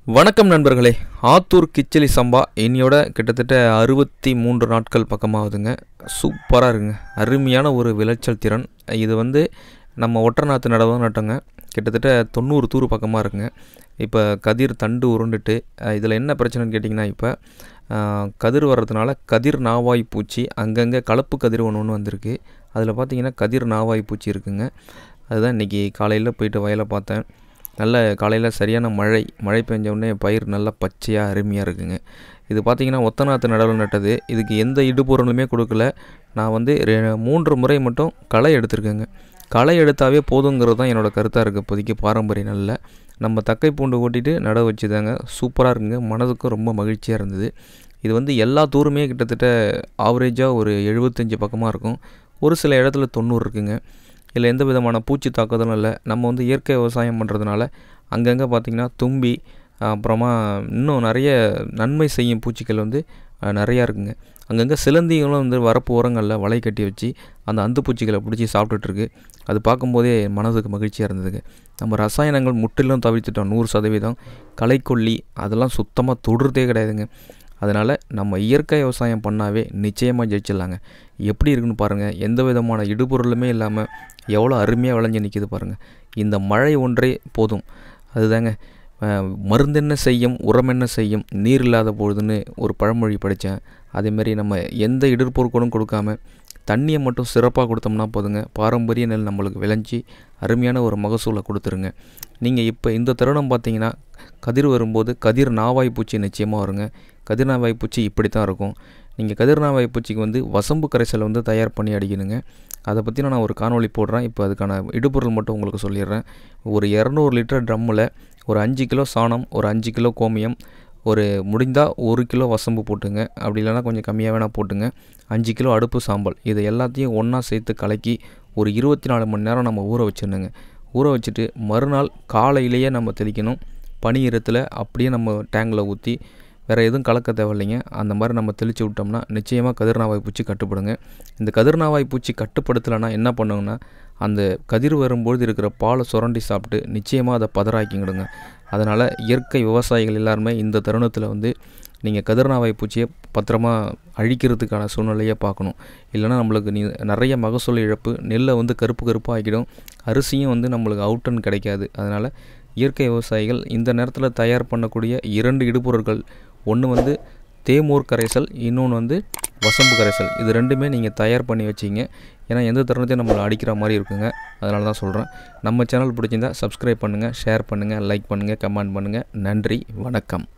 வணக்கம் நண்பர்களே ஆத்தூர் கிச்சலி சம்பா இன்னையோட கிட்டத்தட்ட அறுபத்தி மூன்று நாட்கள் பக்கமாகுதுங்க சூப்பராக இருக்குங்க அருமையான ஒரு விளைச்சல் திறன் இது வந்து நம்ம ஒற்றை நாற்று நடவு நட்டோங்க கிட்டத்தட்ட தொண்ணூறு தூர் பக்கமாக இருக்குங்க இப்போ கதிர் தண்டு உருண்டுட்டு இதில் என்ன பிரச்சனைன்னு கேட்டிங்கன்னா இப்போ ஆஹ், கதிர் வர்றதுனால கதிர் நாவாய் பூச்சி அங்கங்கே கலப்பு கதிர் ஒன்று ஒன்று வந்திருக்கு அதில் பார்த்தீங்கன்னா கதிர் நாவாய் பூச்சி இருக்குங்க அதுதான் இன்றைக்கி காலையில் போயிட்டு வயலை பார்த்தேன் நல்ல காலையில் சரியான மழை மழை பெஞ்ச உடனே பயிர் நல்லா பச்சையாக அருமையாக இருக்குங்க இது பார்த்தீங்கன்னா ஒத்த நாற்று நடவில் நட்டது இதுக்கு எந்த இடுபொருளுமே கொடுக்கல நான் வந்து ரெ- மூன்று முறை மட்டும் களை எடுத்திருக்கேங்க களை எடுத்தாவே போதுங்கிறது தான் என்னோடய கருத்தாக இருக்குது இப்போதைக்கு பாரம்பரிய நல்ல நம்ம தக்கை பூண்டு ஓட்டிட்டு நட வச்சுதாங்க சூப்பராக இருக்குங்க மனதுக்கும் ரொம்ப மகிழ்ச்சியாக இருந்தது இது வந்து எல்லா தூருமே கிட்டத்தட்ட ஆவரேஜாக ஒரு எழுபத்தஞ்சு பக்கமாக இருக்கும் ஒரு சில இடத்துல தொண்ணூறு இருக்குங்க இதில் எந்த விதமான பூச்சி தாக்குதலும் இல்லை நம்ம வந்து இயற்கை விவசாயம் பண்ணுறதுனால அங்கங்கே பார்த்திங்கன்னா தும்பி அப்புறமா இன்னும் நிறைய நன்மை செய்யும் பூச்சிகள் வந்து அஹ், நிறையா இருக்குங்க அங்கங்கே சிலந்திகளும் வந்து வரப்பு ஓரங்களில் வலை கட்டி வச்சு அந்த அந்து பூச்சிகளை பிடிச்சி சாப்பிட்டுட்ருக்கு அது பார்க்கும்போதே மனதுக்கு மகிழ்ச்சியாக இருந்ததுங்க நம்ம ரசாயனங்கள் முற்றிலும் தவிர்த்துட்டோம் நூறு சதவீதம் களைக்கொல்லி அதெல்லாம் சுத்தமாக தொடுறதே கிடையாதுங்க அதனால் நம்ம இயற்கை விவசாயம் பண்ணாவே நிச்சயமாக ஜெயிச்சிடலாங்க எப்படி இருக்குன்னு பாருங்கள் எந்த விதமான இடுபொருளுமே இல்லாமல் எவ்வளோ அருமையாக விளைஞ்சு நிற்கிது பாருங்கள் இந்த மழை ஒன்றே போதும் அதுதாங்க அஹ், மருந்தென்ன செய்யும் உரம் என்ன செய்யும் நீர் இல்லாத பொழுதுன்னு ஒரு பழமொழி படித்தேன் அதேமாரி நம்ம எந்த இடர்பொருட்களும் கொடுக்காம தண்ணியை மட்டும் சிறப்பாக கொடுத்தோம்னா போதுங்க பாரம்பரிய நெல் நம்மளுக்கு விளைஞ்சி அருமையான ஒரு மகசூலை கொடுத்துருங்க நீங்கள் இப்போ இந்த தருணம் பார்த்தீங்கன்னா கதிர் வரும்போது கதிர் நாவாய் பூச்சி நிச்சயமாக வருங்க கதிர் நாவாய் பூச்சி இப்படி தான் இருக்கும் நீங்கள் கதிர் நாவாய் பூச்சிக்கு வந்து வசம்பு கரைசலை வந்து தயார் பண்ணி அடிக்கணுங்க அதை பற்றி நான் ஒரு காணொளி போடுறேன் இப்போ அதுக்கான இடுபொருள் மட்டும் உங்களுக்கு சொல்லிடுறேன் ஒரு இரநூறு லிட்டர் ட்ரம்மில் ஒரு அஞ்சு கிலோ சாணம் ஒரு அஞ்சு கிலோ கோமியம் ஒரு முடிந்தால் ஒரு கிலோ வசம்பு போட்டுங்க அப்படி இல்லைன்னா கொஞ்சம் கம்மியாக வேணால் போட்டுங்க அஞ்சு கிலோ அடுப்பு சாம்பல் இதை எல்லாத்தையும் ஒன்றா சேர்த்து கலக்கி ஒரு இருபத்தி நாலு மணி நேரம் நம்ம ஊற வச்சிடணுங்க ஊற வச்சுட்டு மறுநாள் காலையிலேயே நம்ம தெளிக்கணும் பனி ஈரத்தில் அப்படியே நம்ம டேங்கில் ஊற்றி வேறு எதுவும் கலக்க தேவையில்லைங்க அந்த மாதிரி நம்ம தெளித்து விட்டோம்னா நிச்சயமாக கதிர்நாவாய் பூச்சி கட்டுப்படுங்க இந்த கதிர்நாவாய் பூச்சி கட்டுப்படுத்தலைன்னா என்ன பண்ணுங்கன்னா அந்த கதிர் வரும்பொழுது இருக்கிற பாலை சுரண்டி சாப்பிட்டு நிச்சயமாக அதை பதறாக்கிங்கிடுங்க அதனால் இயற்கை விவசாயிகள் எல்லாருமே இந்த தருணத்தில் வந்து நீங்கள் கதிர்நாவாய் பூச்சியை பத்திரமா அழிக்கிறதுக்கான சூழ்நிலையை பார்க்கணும் இல்லைன்னா நம்மளுக்கு நீ நிறைய மகசூல் இழப்பு நெல்லை வந்து கருப்பு கருப்பாக ஆக்கிடும் அரிசியும் வந்து நம்மளுக்கு அவுட்டன் கிடைக்காது அதனால் இயற்கை விவசாயிகள் இந்த நேரத்தில் தயார் பண்ணக்கூடிய இரண்டு இடுபொருட்கள் ஒன்று வந்து தேமூர் கரைசல் இன்னொன்று வந்து வசம்பு கரைசல் இது ரெண்டுமே நீங்கள் தயார் பண்ணி வச்சிங்க ஏன்னா எந்த தருணத்தையும் நம்மளை அடிக்கிற மாதிரி இருக்குங்க அதனால தான் சொல்கிறேன் நம்ம சேனல் பிடிச்சிருந்தா சப்ஸ்கிரைப் பண்ணுங்கள் ஷேர் பண்ணுங்கள் லைக் பண்ணுங்கள் கமெண்ட் பண்ணுங்கள் நன்றி வணக்கம்